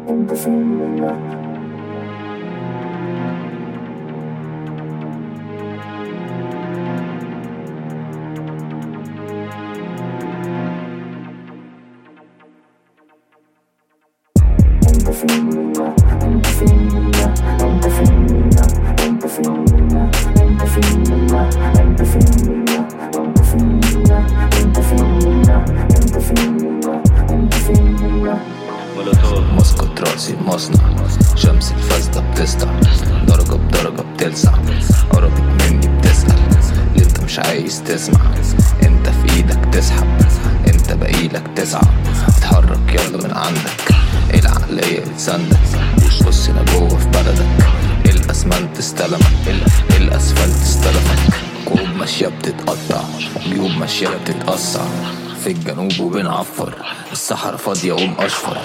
مسقط راسي مصنع شمس الفاسدة بتسطع درجة بدرجة بتلسع قربت مني بتسأل اللي انت مش عايز تسمع انت في ايدك تسحب انت بقيلك تسعى اتحرك يلا من عندك العقلية بتسندك بص هنا جوه في بلدك الاسمنت استلمك ال- الاسفلت استلمك كوب ماشية بتتقطع جيوب ماشية بتتقصع في الجنوب وبنعفر الصحراء فاضية قوم أشفر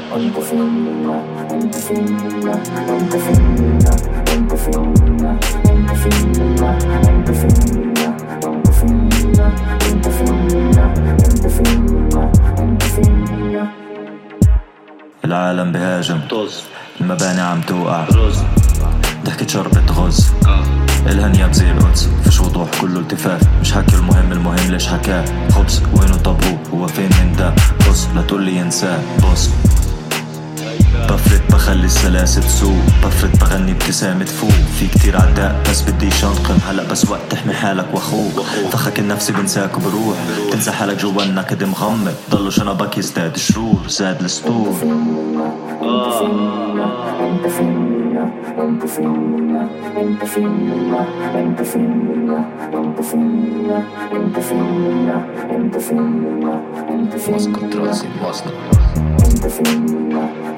العالم بهاجم طز المباني عم توقع رز ضحكة شربة غز إلها نياب زي القدس فيش وضوح كله التفاف مش حكي المهم المهم ليش حكاه خبز وينه طابوه هو فين من ده بص لا تقولي ينساه بص بفرط بخلي السلاسل تسوق بفرط بغني ابتسامة فوق في كتير عداء بس بدي شنقم هلا بس وقت تحمي حالك واخوك فخك النفسي بنساك وبروح تنسى حالك جوا النكد مغمض ضلوا شنبك يزداد شرور زاد السطور مسقط راسي مصنع